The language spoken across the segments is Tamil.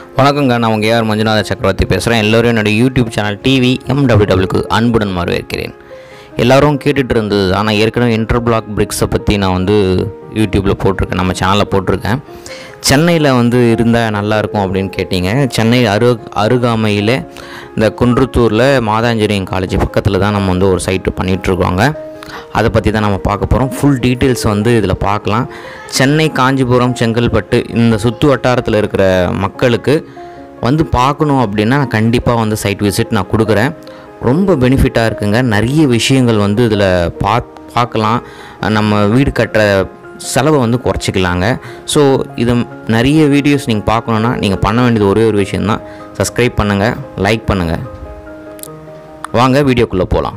வணக்கங்க நான் உங்கள் ஏஆர் மஞ்சுநாத சக்கரவர்த்தி பேசுகிறேன் எல்லோரும் என்னுடைய யூடியூப் சேனல் டிவி எம்டபிள்யூடபிள்யூக்கு அன்புடன் வரவேற்கிறேன் எல்லாரும் கேட்டுட்டு இருந்தது ஆனால் ஏற்கனவே இன்டர் பிளாக் பிரிக்ஸை பற்றி நான் வந்து யூடியூப்பில் போட்டிருக்கேன் நம்ம சேனலில் போட்டிருக்கேன் சென்னையில் வந்து இருந்தால் நல்லாயிருக்கும் அப்படின்னு கேட்டிங்க சென்னை அரு அருகாமையில் இந்த குன்றத்தூரில் மாதாஞ்சேரியம் காலேஜ் பக்கத்தில் தான் நம்ம வந்து ஒரு சைட்டு பண்ணிகிட்ருக்கோங்க அதை பற்றி தான் நம்ம பார்க்க போகிறோம் ஃபுல் டீட்டெயில்ஸ் வந்து இதில் பார்க்கலாம் சென்னை காஞ்சிபுரம் செங்கல்பட்டு இந்த சுற்று வட்டாரத்தில் இருக்கிற மக்களுக்கு வந்து பார்க்கணும் அப்படின்னா நான் கண்டிப்பாக வந்து சைட் விசிட் நான் கொடுக்குறேன் ரொம்ப பெனிஃபிட்டாக இருக்குங்க நிறைய விஷயங்கள் வந்து இதில் பா பார்க்கலாம் நம்ம வீடு கட்டுற செலவை வந்து குறைச்சிக்கலாங்க ஸோ இது நிறைய வீடியோஸ் நீங்கள் பார்க்கணுன்னா நீங்கள் பண்ண வேண்டியது ஒரே ஒரு விஷயந்தான் சப்ஸ்கிரைப் பண்ணுங்கள் லைக் பண்ணுங்கள் வாங்க வீடியோக்குள்ளே போகலாம்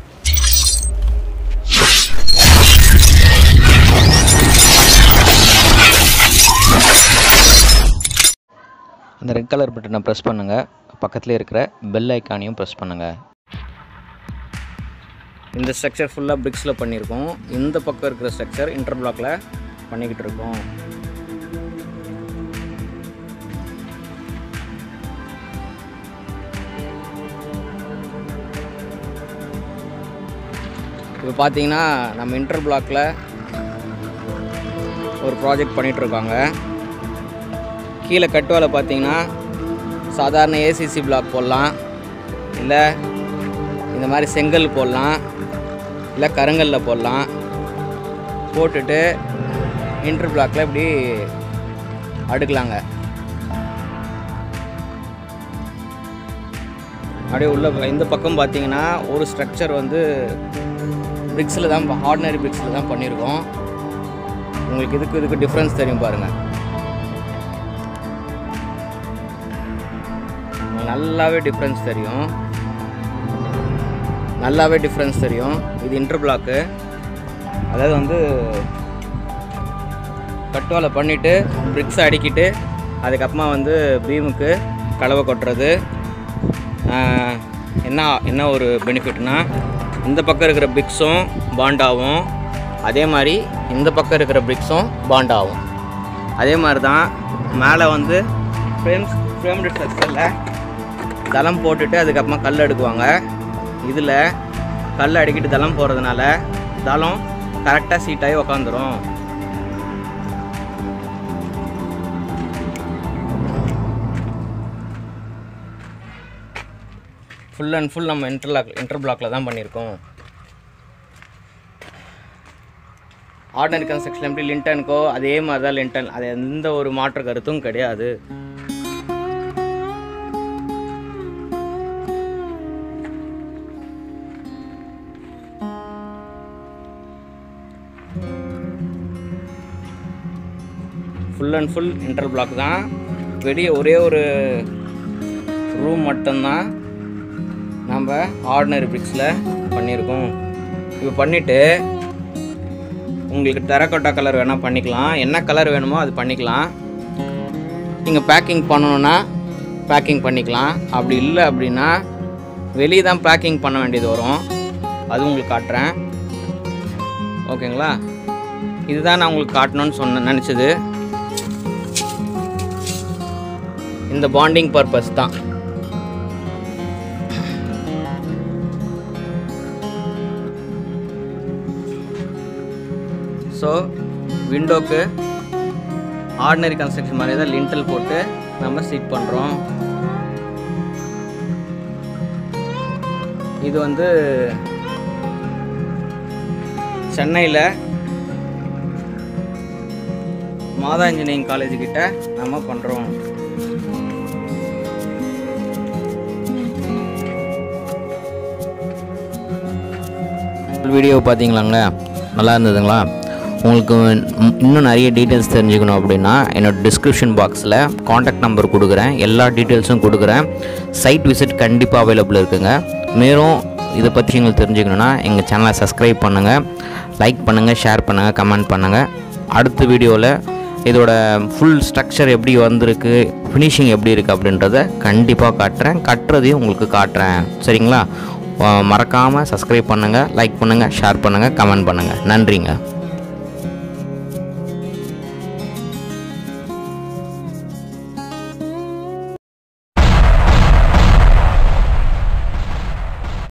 அந்த ரெட் கலர் பட்டனை ப்ரெஸ் பண்ணுங்கள் பக்கத்தில் இருக்கிற பெல் ஐக்கானையும் ப்ரெஸ் பண்ணுங்கள் இந்த ஸ்ட்ரக்சர் ஃபுல்லாக பிரிக்ஸில் பண்ணியிருக்கோம் இந்த பக்கம் இருக்கிற ஸ்ட்ரக்சர் இன்டர் பிளாக்ல பண்ணிக்கிட்டு இருக்கோம் இப்போ பார்த்தீங்கன்னா நம்ம இன்டர் பிளாக்ல ஒரு ப்ராஜெக்ட் பண்ணிகிட்டு இருக்காங்க கீழே கட்டு வேலை பார்த்தீங்கன்னா சாதாரண ஏசிசி பிளாக் போடலாம் இல்லை இந்த மாதிரி செங்கல் போடலாம் இல்லை கருங்கல்ல போடலாம் போட்டுட்டு இன்டர் பிளாக்ல இப்படி அடுக்கலாங்க அப்படியே உள்ள ப- இந்த பக்கம் பார்த்தீங்கன்னா ஒரு ஸ்ட்ரக்சர் வந்து பிரிக்ஸில் தான் ஆர்டினரி பிரிக்ஸில் தான் பண்ணியிருக்கோம் உங்களுக்கு இதுக்கு இதுக்கு டிஃப்ரென்ஸ் தெரியும் பாருங்கள் உங்களுக்கு நல்லாவே டிஃப்ரென்ஸ் தெரியும் நல்லாவே டிஃப்ரென்ஸ் தெரியும் இது இன்டர் பிளாக்கு அதாவது வந்து கட்டுவாலை பண்ணிவிட்டு பிரிக்ஸ் அடிக்கிட்டு அதுக்கப்புறமா வந்து பீமுக்கு கலவை கொட்டுறது ஆஹ், என்ன என்ன ஒரு பெனிஃபிட்னா இந்த பக்கம் இருக்கிற பிரிக்ஸும் பாண்டாகும் அதே மாதிரி இந்த பக்கம் இருக்கிற பிரிக்ஸும் பாண்டாகும் அதே மாதிரி தான் மேலே வந்து ஃப்ரேம்ஸ் ஃப்ரேம்டு ஸ்ட்ரக்சரில் தளம் போட்டுட்டு அதுக்கப்புறமா கல் அடுக்குவாங்க இதில் கல் அடிக்கிட்டு தளம் போகிறதுனால தளம் கரெக்டாக சீட்டாகி உக்காந்துரும் ஃபுல் அண்ட் ஃபுல் நம்ம இன்டர்லாக் இன்டர் பிளாக்ல தான் பண்ணியிருக்கோம் ஆர்டினரி கன்ஸ்ட்ரக்ஷன் எப்படி லிண்டனுக்கோ அதே மாதிரி தான் லிண்டன் அது எந்த ஒரு மாற்று கருத்தும் கிடையாது full and full inter block தான் வெளியே ஒரே ஒரு ரூம் மட்டும்தான் நம்ம ஆர்டினரி பிரிக்ஸில் பண்ணியிருக்கோம் இப்போ பண்ணிவிட்டு உங்களுக்கு டெரக்கோட்டா கலர் வேணால் பண்ணிக்கலாம் என்ன கலர் வேணுமோ அது பண்ணிக்கலாம் நீங்கள் பேக்கிங் பண்ணணுன்னா பேக்கிங் பண்ணிக்கலாம் அப்படி இல்லை அப்படின்னா வெளியே தான் பேக்கிங் பண்ண வேண்டியது வரும் அது உங்களுக்கு காட்டுறேன் ஓகேங்களா இதுதான் நான் உங்களுக்கு காட்டணும்னு சொன்ன நினச்சது இந்த பாண்டிங் பர்பஸ் தான் ஸோ விண்டோக்கு ஆர்டினரி கன்ஸ்ட்ரக்ஷன் மாதிரி தான் லிண்டல் போட்டு நம்ம சீட் பண்ணுறோம் இது வந்து சென்னையில் மாதா இன்ஜினியரிங் காலேஜ் கிட்ட நம்ம பண்ணுறோம் வீடியோ பார்த்தீங்களாங்களே நல்லா இருந்ததுங்களா உங்களுக்கு ம், இன்னும் நிறைய டீட்டெயில்ஸ் தெரிஞ்சுக்கணும் அப்படின்னா என்னோட டிஸ்கிரிப்ஷன் பாக்ஸில் காண்டாக்ட் நம்பர் கொடுக்குறேன் எல்லா டீட்டெயில்ஸும் கொடுக்குறேன் சைட் விசிட் கண்டிப்பாக அவைலபிள் இருக்குங்க மேலும் இதை பற்றி எங்களுக்கு தெரிஞ்சுக்கணுன்னா எங்கள் சேனலை சப்ஸ்கிரைப் பண்ணுங்கள் லைக் பண்ணுங்கள் ஷேர் பண்ணுங்கள் கமெண்ட் பண்ணுங்கள் அடுத்த வீடியோவில் இதோட ஃபுல் ஸ்ட்ரக்சர் எப்படி வந்திருக்கு ஃபினிஷிங் எப்படி இருக்குது அப்படின்றத கண்டிப்பாக காட்டுறேன் கட்டுறதையும் உங்களுக்கு காட்டுறேன் சரிங்களா மறக்காமல் சப்ஸ்கிரைப் பண்ணுங்கள் லைக் பண்ணுங்கள் ஷேர் பண்ணுங்கள் கமெண்ட் பண்ணுங்கள் நன்றிங்க